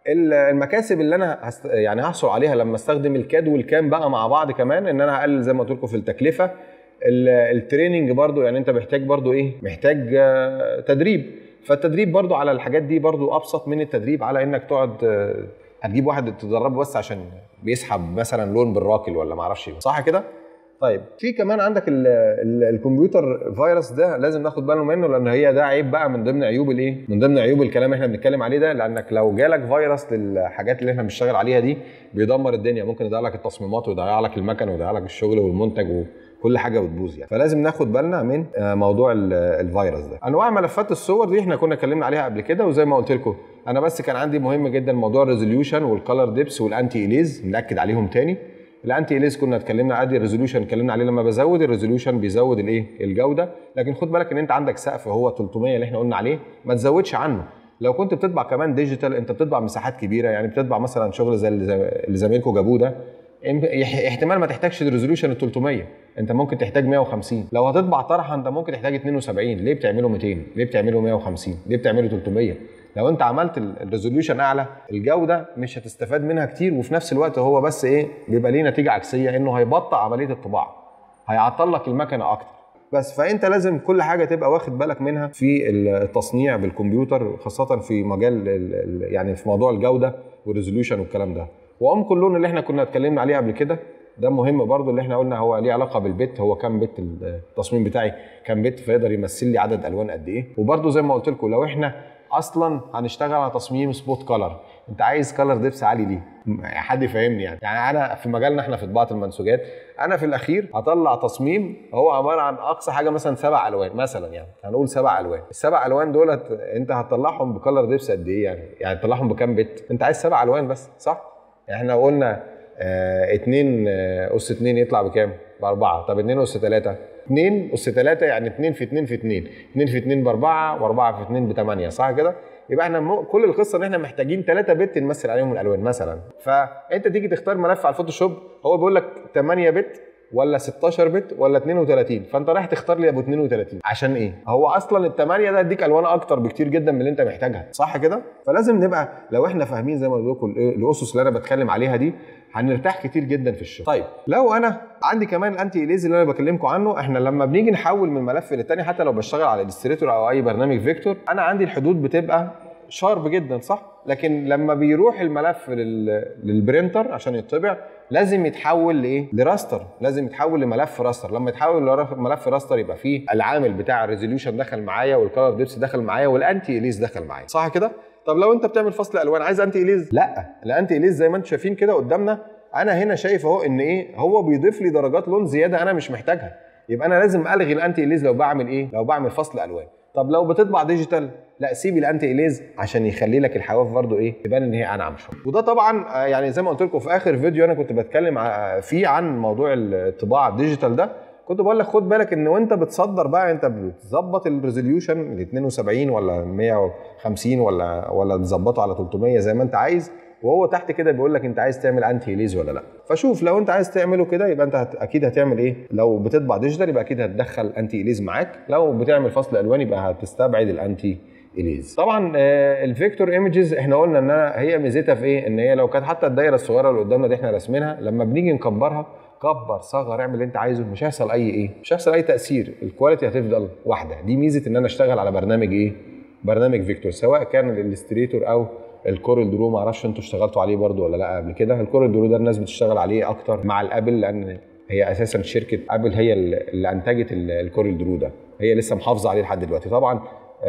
المكاسب اللي انا هست... يعني هحصل عليها لما استخدم الكاد والكام بقى مع بعض كمان ان انا هقلل زي ما قلت لكم في التكلفه التريننج برضو يعني انت محتاج برضو ايه محتاج تدريب فالتدريب برضو على الحاجات دي برضو ابسط من التدريب على انك تقعد هتجيب واحد تدربه بس عشان بيسحب مثلا لون بالراكل ولا ما اعرفش صح كده طيب في كمان عندك ال ال الكمبيوتر فيروس ده لازم ناخد بالنا منه لان هي ده عيب بقى من ضمن عيوب الايه من ضمن عيوب الكلام اللي احنا بنتكلم عليه ده لانك لو جالك فيروس للحاجات اللي احنا بنشتغل عليها دي بيدمر الدنيا ممكن يضيع لك التصميمات ويضيع لك المكن ويضيع لك الشغل والمنتج و كل حاجه بتبوظ يعني فلازم ناخد بالنا من موضوع الفيروس ده انواع ملفات الصور دي احنا كنا اتكلمنا عليها قبل كده وزي ما قلت لكم انا بس كان عندي مهم جدا موضوع الريزوليوشن والكالر ديبس والانتي اليز ناكد عليهم تاني الانتي اليز كنا اتكلمنا عادي الريزوليوشن اتكلمنا عليه لما بزود الريزوليوشن بيزود الايه الجوده لكن خد بالك ان انت عندك سقف هو 300 اللي احنا قلنا عليه ما تزودش عنه لو كنت بتطبع كمان ديجيتال انت بتطبع مساحات كبيره يعني بتطبع مثلا شغل زي اللي زمايلكم جابوه ده احتمال ما تحتاجش الريزوليوشن ال 300 انت ممكن تحتاج 150 لو هتطبع طرحه انت ممكن تحتاج 72 ليه بتعمله 200 ليه بتعمله 150 ليه بتعمله 300 لو انت عملت الريزوليوشن اعلى الجوده مش هتستفاد منها كتير وفي نفس الوقت هو بس ايه بيبقى ليه نتيجه عكسيه انه هيبطئ عمليه الطباعه هيعطل لك المكنه اكتر بس فانت لازم كل حاجه تبقى واخد بالك منها في التصنيع بالكمبيوتر خاصه في مجال يعني في موضوع الجوده والريزوليوشن والكلام ده وعمق اللون اللي احنا كنا اتكلمنا عليه قبل كده ده مهم برضو اللي احنا قلنا هو ليه علاقه بالبت هو كام بت التصميم بتاعي كام بت فيقدر يمثل لي عدد الوان قد ايه وبرضو زي ما قلت لكم لو احنا اصلا هنشتغل على تصميم سبوت كلر انت عايز كلر ديبس عالي ليه حد يفهمني يعني يعني انا في مجالنا احنا في طباعه المنسوجات انا في الاخير هطلع تصميم هو عباره عن اقصى حاجه مثلا سبع الوان مثلا يعني هنقول سبع الوان السبع الوان دولت انت هتطلعهم بكلر ديبس قد ايه يعني يعني تطلعهم بكام بت انت عايز سبع الوان بس صح يعني احنا قلنا آه اتنين آه اس اتنين يطلع بكام باربعه طب اتنين اس تلاته 2 اس 3 يعني 2 في 2 في 2 2 في 2 ب 4 و4 في 2 ب 8 صح كده يبقى احنا م... كل القصه ان احنا محتاجين 3 بت نمثل عليهم الالوان مثلا فانت تيجي تختار ملف على الفوتوشوب هو بيقول لك 8 بت ولا 16 بت ولا 32 فانت رايح تختار لي ابو 32 عشان ايه هو اصلا الثمانيه ده يديك الوان اكتر بكتير جدا من اللي انت محتاجها صح كده فلازم نبقى لو احنا فاهمين زي ما قلت لكم الاسس اللي انا بتكلم عليها دي هنرتاح كتير جدا في الشغل طيب لو انا عندي كمان الانتي اليز اللي انا بكلمكم عنه احنا لما بنيجي نحول من ملف للتاني حتى لو بشتغل على الستريتور او اي برنامج فيكتور انا عندي الحدود بتبقى شارب جدا صح لكن لما بيروح الملف لل... للبرينتر عشان يطبع لازم يتحول لايه لراستر لازم يتحول لملف راستر لما يتحول لملف راستر يبقى فيه العامل بتاع الريزوليوشن دخل معايا والكلر ديبس دخل معايا والانتي اليز دخل معايا صح كده طب لو انت بتعمل فصل الوان عايز انتي اليز لا الانتي اليز زي ما انتم شايفين كده قدامنا انا هنا شايف اهو ان ايه هو بيضيف لي درجات لون زياده انا مش محتاجها يبقى انا لازم الغي الانتي اليز لو بعمل ايه لو بعمل فصل الوان طب لو بتطبع ديجيتال لا سيب الانتي اليز عشان يخلي لك الحواف برضو ايه تبان ان هي انعم شويه وده طبعا يعني زي ما قلت لكم في اخر فيديو انا كنت بتكلم فيه عن موضوع الطباعه الديجيتال ده كنت بقول لك خد بالك ان وانت بتصدر بقى انت بتظبط الريزوليوشن ل 72 ولا 150 ولا ولا تظبطه على 300 زي ما انت عايز وهو تحت كده بيقول لك انت عايز تعمل انتي ليز ولا لا فشوف لو انت عايز تعمله كده يبقى انت هت... اكيد هتعمل ايه لو بتطبع ديجيتال يبقى اكيد هتدخل انتي ليز معاك لو بتعمل فصل الوان يبقى هتستبعد الانتي اليز طبعا الفيكتور ايمجز احنا قلنا ان هي ميزتها في ايه ان هي لو كانت حتى الدايره الصغيره اللي قدامنا دي احنا راسمينها لما بنيجي نكبرها كبر صغر اعمل اللي انت عايزه مش هيحصل اي ايه مش هيحصل اي تاثير الكواليتي هتفضل واحده دي ميزه ان انا اشتغل على برنامج ايه برنامج فيكتور سواء كان الالستريتور او الكورل درو ما اعرفش انتوا اشتغلتوا عليه برضو ولا لا قبل كده الكورل درو ده الناس بتشتغل عليه اكتر مع الابل لان هي اساسا شركه ابل هي اللي انتجت الكورل درو ده هي لسه محافظه عليه لحد دلوقتي طبعا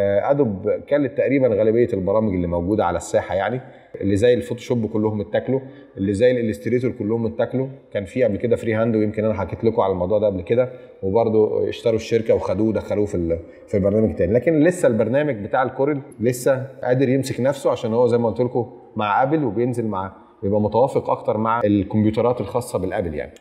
ادوب كانت تقريبا غالبيه البرامج اللي موجوده على الساحه يعني اللي زي الفوتوشوب كلهم اتاكلوا اللي زي الالستريتور كلهم اتاكلوا كان في قبل كده فري هاند ويمكن انا حكيت لكم على الموضوع ده قبل كده وبرده اشتروا الشركه وخدوه ودخلوه في في البرنامج الثاني لكن لسه البرنامج بتاع الكورل لسه قادر يمسك نفسه عشان هو زي ما قلت لكم مع ابل وبينزل مع بيبقى متوافق اكتر مع الكمبيوترات الخاصه بالابل يعني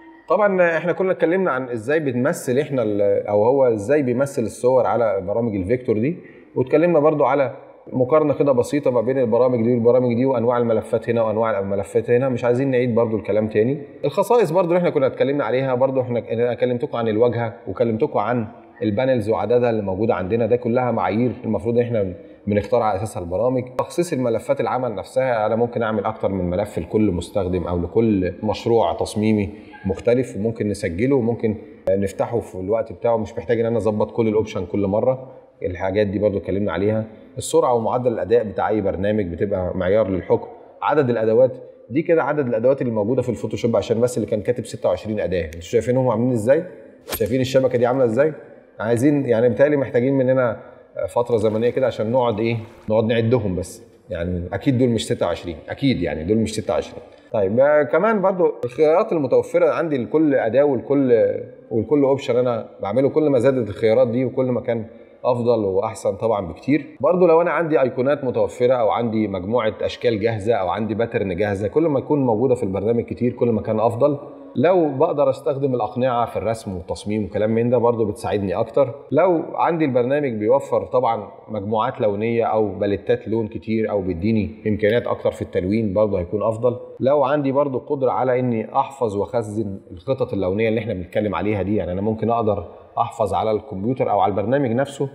طبعا احنا كنا اتكلمنا عن ازاي بنمثل احنا او هو ازاي بيمثل الصور على برامج الفيكتور دي واتكلمنا برضو على مقارنه كده بسيطه ما بين البرامج دي والبرامج دي وانواع الملفات هنا وانواع الملفات هنا مش عايزين نعيد برضو الكلام تاني الخصائص برضو اللي احنا كنا اتكلمنا عليها برضو احنا انا كلمتكم عن الواجهه وكلمتكم عن البانلز وعددها اللي موجوده عندنا ده كلها معايير المفروض ان احنا بنختار على اساسها البرامج تخصيص الملفات العمل نفسها انا ممكن اعمل اكتر من ملف لكل مستخدم او لكل مشروع تصميمي مختلف وممكن نسجله وممكن نفتحه في الوقت بتاعه مش محتاج ان انا اظبط كل الاوبشن كل مره الحاجات دي برضو اتكلمنا عليها السرعه ومعدل الاداء بتاع اي برنامج بتبقى معيار للحكم عدد الادوات دي كده عدد الادوات اللي موجوده في الفوتوشوب عشان بس اللي كان كاتب 26 اداه انتوا شايفينهم عاملين ازاي شايفين الشبكه دي عامله ازاي عايزين يعني بالتالي محتاجين مننا فتره زمنيه كده عشان نقعد ايه نقعد نعدهم بس يعني اكيد دول مش 26 اكيد يعني دول مش 26 طيب آه كمان برضو الخيارات المتوفره عندي لكل اداه ولكل ولكل اوبشن انا بعمله كل ما زادت الخيارات دي وكل ما كان افضل واحسن طبعا بكتير برضو لو انا عندي ايقونات متوفره او عندي مجموعه اشكال جاهزه او عندي باترن جاهزه كل ما يكون موجوده في البرنامج كتير كل ما كان افضل لو بقدر استخدم الاقنعه في الرسم والتصميم وكلام من ده برضو بتساعدني اكتر لو عندي البرنامج بيوفر طبعا مجموعات لونيه او باليتات لون كتير او بيديني امكانيات اكتر في التلوين برضو هيكون افضل لو عندي برضو قدره على اني احفظ واخزن الخطط اللونيه اللي احنا بنتكلم عليها دي يعني انا ممكن اقدر احفظ على الكمبيوتر او على البرنامج نفسه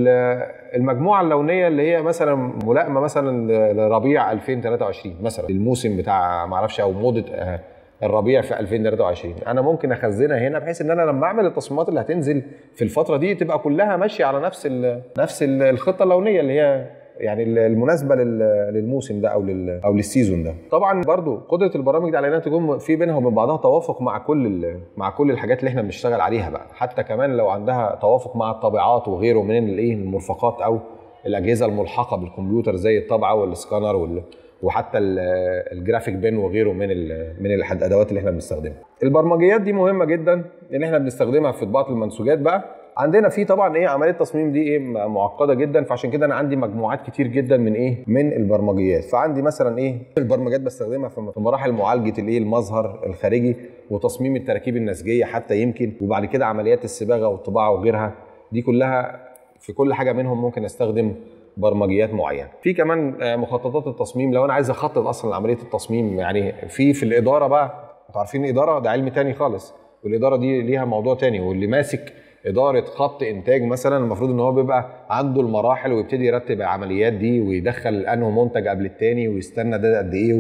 المجموعه اللونيه اللي هي مثلا ملائمه مثلا لربيع 2023 مثلا الموسم بتاع معرفش او موضه الربيع في 2023 انا ممكن اخزنها هنا بحيث ان انا لما اعمل التصميمات اللي هتنزل في الفتره دي تبقى كلها ماشيه على نفس ال نفس ال الخطه اللونيه اللي هي يعني المناسبه للموسم ده او لل او للسيزون ده طبعا برضو قدره البرامج دي على انها تكون في بينها وبين بعضها توافق مع كل مع كل الحاجات اللي احنا بنشتغل عليها بقى حتى كمان لو عندها توافق مع الطابعات وغيره من الايه المرفقات او الاجهزه الملحقه بالكمبيوتر زي الطبعه والسكانر وال وحتى الجرافيك بين وغيره من من الادوات اللي احنا بنستخدمها. البرمجيات دي مهمه جدا ان احنا بنستخدمها في طباعه المنسوجات بقى عندنا في طبعا ايه عمليه التصميم دي ايه معقده جدا فعشان كده انا عندي مجموعات كتير جدا من ايه من البرمجيات فعندي مثلا ايه البرمجيات بستخدمها في مراحل معالجه الايه المظهر الخارجي وتصميم التراكيب النسجيه حتى يمكن وبعد كده عمليات الصباغه والطباعه وغيرها دي كلها في كل حاجه منهم ممكن استخدم برمجيات معينه في كمان مخططات التصميم لو انا عايز اخطط اصلا لعمليه التصميم يعني في في الاداره بقى انتوا عارفين الاداره ده علم تاني خالص والاداره دي ليها موضوع تاني واللي ماسك اداره خط انتاج مثلا المفروض ان هو بيبقى عنده المراحل ويبتدي يرتب العمليات دي ويدخل انه منتج قبل التاني ويستنى ده قد ايه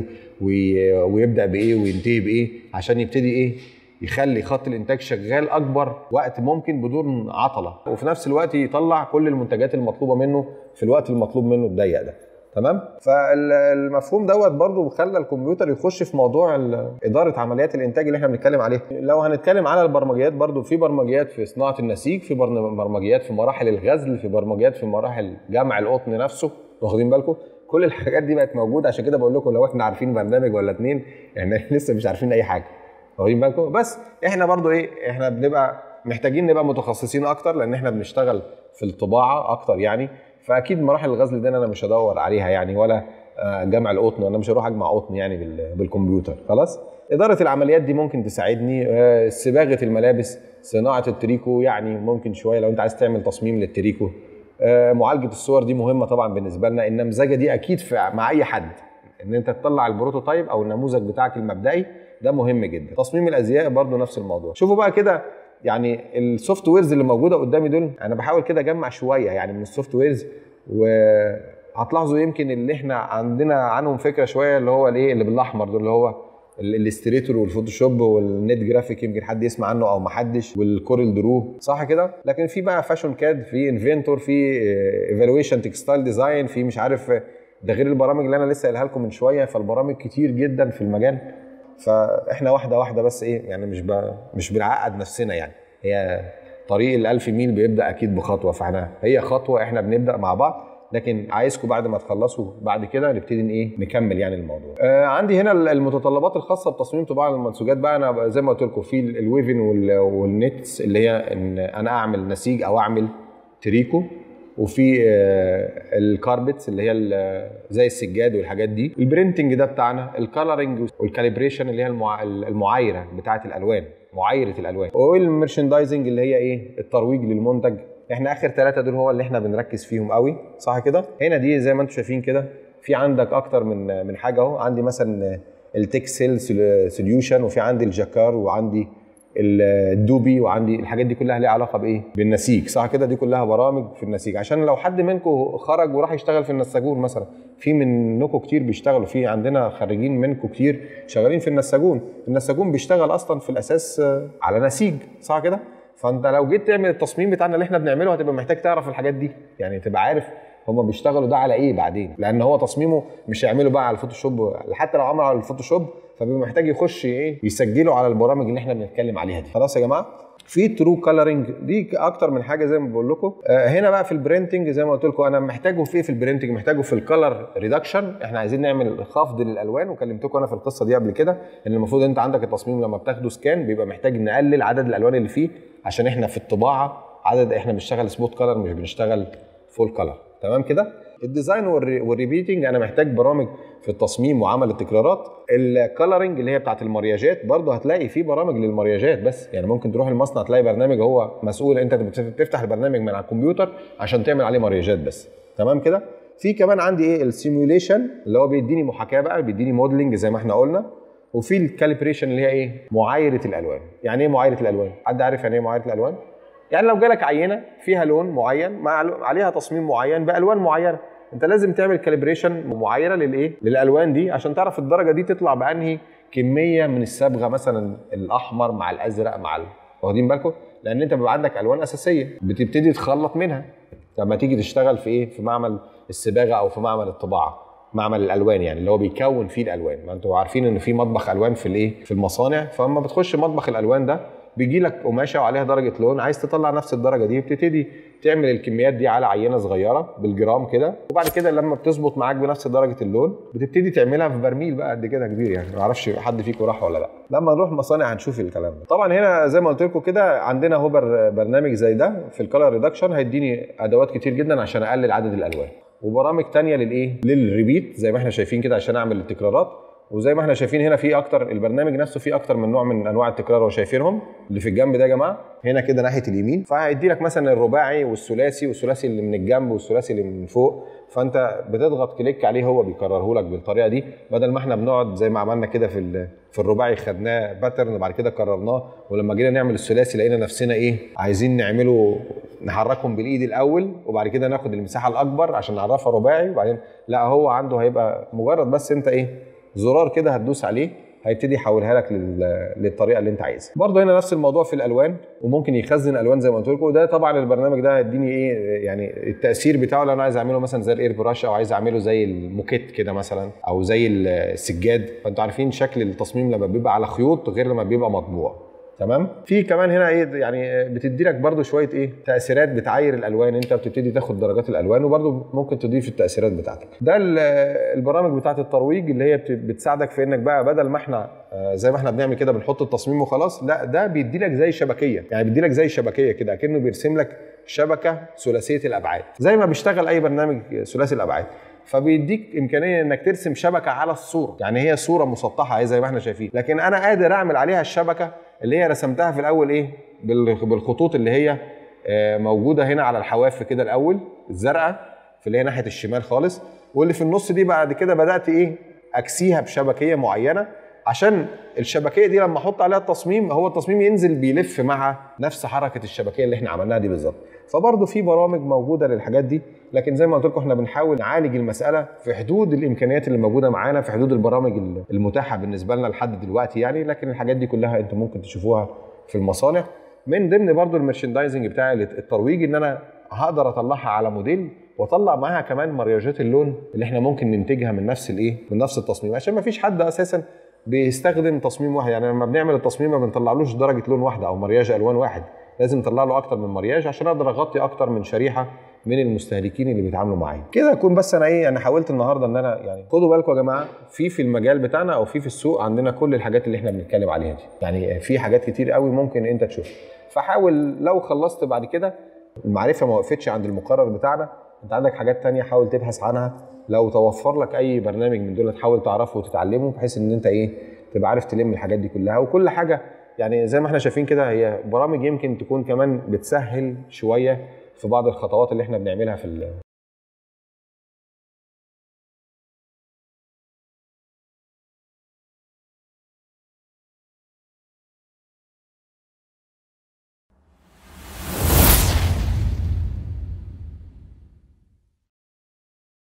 ويبدا بايه وينتهي بايه عشان يبتدي ايه يخلي خط الانتاج شغال اكبر وقت ممكن بدون عطله وفي نفس الوقت يطلع كل المنتجات المطلوبه منه في الوقت المطلوب منه الضيق ده تمام فالمفهوم دوت برضو خلى الكمبيوتر يخش في موضوع اداره عمليات الانتاج اللي احنا بنتكلم عليه لو هنتكلم على البرمجيات برضو في برمجيات في صناعه النسيج في برمجيات في مراحل الغزل في برمجيات في مراحل جمع القطن نفسه واخدين بالكم كل الحاجات دي بقت موجوده عشان كده بقول لكم لو احنا عارفين برنامج ولا اتنين احنا لسه مش عارفين اي حاجه واخدين بالكم بس احنا برضو ايه احنا بنبقى محتاجين نبقى متخصصين اكتر لان احنا بنشتغل في الطباعه اكتر يعني فاكيد مراحل الغزل دي انا مش هدور عليها يعني ولا جمع القطن انا مش هروح اجمع قطن يعني بالكمبيوتر خلاص اداره العمليات دي ممكن تساعدني صباغه الملابس صناعه التريكو يعني ممكن شويه لو انت عايز تعمل تصميم للتريكو معالجه الصور دي مهمه طبعا بالنسبه لنا النمذجه دي اكيد في مع اي حد ان انت تطلع البروتوتايب او النموذج بتاعك المبدئي ده مهم جدا تصميم الازياء برضو نفس الموضوع شوفوا بقى كده يعني السوفت ويرز اللي موجوده قدامي دول انا بحاول كده اجمع شويه يعني من السوفت ويرز وهتلاحظوا يمكن اللي احنا عندنا عنهم فكره شويه اللي هو الايه اللي بالاحمر دول اللي هو الاستريتور والفوتوشوب والنت جرافيك يمكن حد يسمع عنه او ما حدش والكورل درو صح كده لكن في بقى فاشون كاد في انفنتور في ايفالويشن تكستايل ديزاين في مش عارف ده غير البرامج اللي انا لسه قايلها لكم من شويه فالبرامج كتير جدا في المجال فاحنا واحده واحده بس ايه يعني مش ب... مش بنعقد نفسنا يعني هي طريق الألف ميل بيبدا اكيد بخطوه فاحنا هي خطوه احنا بنبدا مع بعض لكن عايزكم بعد ما تخلصوا بعد كده نبتدي ايه نكمل يعني الموضوع آه عندي هنا المتطلبات الخاصه بتصميم طباعه المنسوجات بقى انا زي ما قلت لكم في الويفن والنتس اللي هي ان انا اعمل نسيج او اعمل تريكو وفي الكاربتس اللي هي زي السجاد والحاجات دي البرينتنج ده بتاعنا الكالرنج والكاليبريشن اللي هي المعايره بتاعه الالوان معايره الالوان والمرشندايزنج اللي هي ايه الترويج للمنتج احنا اخر ثلاثه دول هو اللي احنا بنركز فيهم قوي صح كده هنا دي زي ما انتم شايفين كده في عندك اكتر من من حاجه اهو عندي مثلا التكسل سوليوشن وفي عندي الجاكار وعندي الدوبي وعندي الحاجات دي كلها ليها علاقه بايه؟ بالنسيج صح كده دي كلها برامج في النسيج عشان لو حد منكم خرج وراح يشتغل في النساجون مثلا في منكم كتير بيشتغلوا في عندنا خريجين منكم كتير شغالين في النساجون النساجون بيشتغل اصلا في الاساس على نسيج صح كده؟ فانت لو جيت تعمل التصميم بتاعنا اللي احنا بنعمله هتبقى محتاج تعرف الحاجات دي يعني تبقى عارف هما بيشتغلوا ده على ايه بعدين لان هو تصميمه مش هيعمله بقى على الفوتوشوب حتى لو عمل على الفوتوشوب فبيبقى محتاج يخش ايه يسجله على البرامج اللي احنا بنتكلم عليها دي خلاص يا جماعه في ترو كلرنج دي اكتر من حاجه زي ما بقول لكم آه هنا بقى في البرينتنج زي ما قلت لكم انا محتاجه في ايه في البرينتنج محتاجه في الكلر ريدكشن احنا عايزين نعمل خفض للالوان وكلمتكم انا في القصه دي قبل كده ان المفروض انت عندك التصميم لما بتاخده سكان بيبقى محتاج نقلل عدد الالوان اللي فيه عشان احنا في الطباعه عدد احنا بنشتغل سبوت كلر مش بنشتغل فول كلر تمام كده الديزاين والريبيتنج انا محتاج برامج في التصميم وعمل التكرارات الكالرنج اللي هي بتاعت المرياجات برضه هتلاقي في برامج للمرياجات بس يعني ممكن تروح المصنع تلاقي برنامج هو مسؤول انت بتفتح البرنامج من على الكمبيوتر عشان تعمل عليه مرياجات بس تمام كده في كمان عندي ايه السيميوليشن اللي هو بيديني محاكاه بقى بيديني موديلنج زي ما احنا قلنا وفي الكاليبريشن اللي هي ايه معايره الالوان يعني ايه معايره الالوان حد عارف يعني ايه معايره الالوان يعني لو جالك عينه فيها لون معين مع عليها تصميم معين بالوان معينه انت لازم تعمل كاليبريشن معايره للايه للالوان دي عشان تعرف الدرجه دي تطلع بانهي كميه من الصبغه مثلا الاحمر مع الازرق مع ال... واخدين بالكم لان انت بيبقى عندك الوان اساسيه بتبتدي تخلط منها لما تيجي تشتغل في ايه في معمل الصباغه او في معمل الطباعه معمل الالوان يعني اللي هو بيكون فيه الالوان ما انتوا عارفين ان في مطبخ الوان في الايه في المصانع فلما بتخش مطبخ الالوان ده بيجي لك قماشه وعليها درجه لون عايز تطلع نفس الدرجه دي بتبتدي تعمل الكميات دي على عينه صغيره بالجرام كده وبعد كده لما بتظبط معاك بنفس درجه اللون بتبتدي تعملها في برميل بقى قد كده كبير يعني ما اعرفش حد فيكم راح ولا لا لما نروح مصانع هنشوف الكلام ده طبعا هنا زي ما قلت لكم كده عندنا هو بر- برنامج زي ده في الكالر ريدكشن هيديني ادوات كتير جدا عشان اقلل عدد الالوان وبرامج تانية للايه للريبيت زي ما احنا شايفين كده عشان اعمل التكرارات وزي ما احنا شايفين هنا في اكتر البرنامج نفسه فيه اكتر من نوع من انواع التكرار وشايفينهم اللي في الجنب ده يا جماعه هنا كده ناحيه اليمين فهيدي لك مثلا الرباعي والثلاثي والثلاثي اللي من الجنب والثلاثي اللي من فوق فانت بتضغط كليك عليه هو بيكرره لك بالطريقه دي بدل ما احنا بنقعد زي ما عملنا كده في ال- في الرباعي خدناه باترن وبعد كده كررناه ولما جينا نعمل الثلاثي لقينا نفسنا ايه عايزين نعمله نحركهم بالايد الاول وبعد كده ناخد المساحه الاكبر عشان نعرفها رباعي وبعدين لا هو عنده هيبقى مجرد بس انت ايه زرار كده هتدوس عليه هيبتدي يحولها لك لل- للطريقه اللي انت عايزها برضه هنا نفس الموضوع في الالوان وممكن يخزن الوان زي ما قلت لكم وده طبعا البرنامج ده هيديني ايه يعني التاثير بتاعه لو انا عايز اعمله مثلا زي الاير براش او عايز اعمله زي الموكيت كده مثلا او زي السجاد فانتوا عارفين شكل التصميم لما بيبقى على خيوط غير لما بيبقى مطبوع تمام في كمان هنا ايه يعني بتدي لك برضو شويه ايه تاثيرات بتعاير الالوان انت بتبتدي تاخد درجات الالوان وبرضو ممكن تضيف التاثيرات بتاعتك ده ال- البرامج بتاعه الترويج اللي هي بت- بتساعدك في انك بقى بدل ما احنا آه، زي ما احنا بنعمل كده بنحط التصميم وخلاص لا ده بيدي لك زي شبكيه يعني بيدي لك زي شبكيه كده كانه بيرسم لك شبكه ثلاثيه الابعاد زي ما بيشتغل اي برنامج ثلاثي الابعاد فبيديك امكانيه انك ترسم شبكه على الصوره يعني هي صوره مسطحه اهي زي ما احنا شايفين لكن انا قادر اعمل عليها الشبكه اللي هي رسمتها في الاول ايه بال- بالخطوط اللي هي آه، موجوده هنا على الحواف كده الاول الزرقاء في اللي هي ناحيه الشمال خالص واللي في النص دي بعد كده بدات ايه اكسيها بشبكيه معينه عشان الشبكيه دي لما احط عليها التصميم هو التصميم ينزل بيلف مع نفس حركه الشبكيه اللي احنا عملناها دي بالظبط فبرضه في برامج موجوده للحاجات دي لكن زي ما قلت لكم احنا بنحاول نعالج المساله في حدود الامكانيات اللي موجوده معانا في حدود البرامج المتاحه بالنسبه لنا لحد دلوقتي يعني لكن الحاجات دي كلها انتم ممكن تشوفوها في المصانع من ضمن برضو المرشندايزنج بتاعي الترويج ان انا هقدر اطلعها على موديل واطلع معاها كمان مرياجات اللون اللي احنا ممكن ننتجها من نفس الايه من نفس التصميم عشان ما فيش حد اساسا بيستخدم تصميم واحد يعني لما بنعمل التصميم ما بنطلعلوش درجه لون واحده او مرياج الوان واحد لازم نطلع له اكتر من مرياج عشان اقدر اغطي اكتر من شريحه من المستهلكين اللي بيتعاملوا معايا كده اكون بس انا ايه انا حاولت النهارده ان انا يعني خدوا بالكم يا جماعه في في المجال بتاعنا او في في السوق عندنا كل الحاجات اللي احنا بنتكلم عليها دي يعني في حاجات كتير قوي ممكن انت تشوفها فحاول لو خلصت بعد كده المعرفه ما وقفتش عند المقرر بتاعنا انت عندك حاجات تانية حاول تبحث عنها لو توفر لك اي برنامج من دول تحاول تعرفه وتتعلمه بحيث ان انت ايه تبقى عارف تلم الحاجات دي كلها وكل حاجه يعني زي ما احنا شايفين كده هي برامج يمكن تكون كمان بتسهل شويه في بعض الخطوات اللي احنا بنعملها في ال-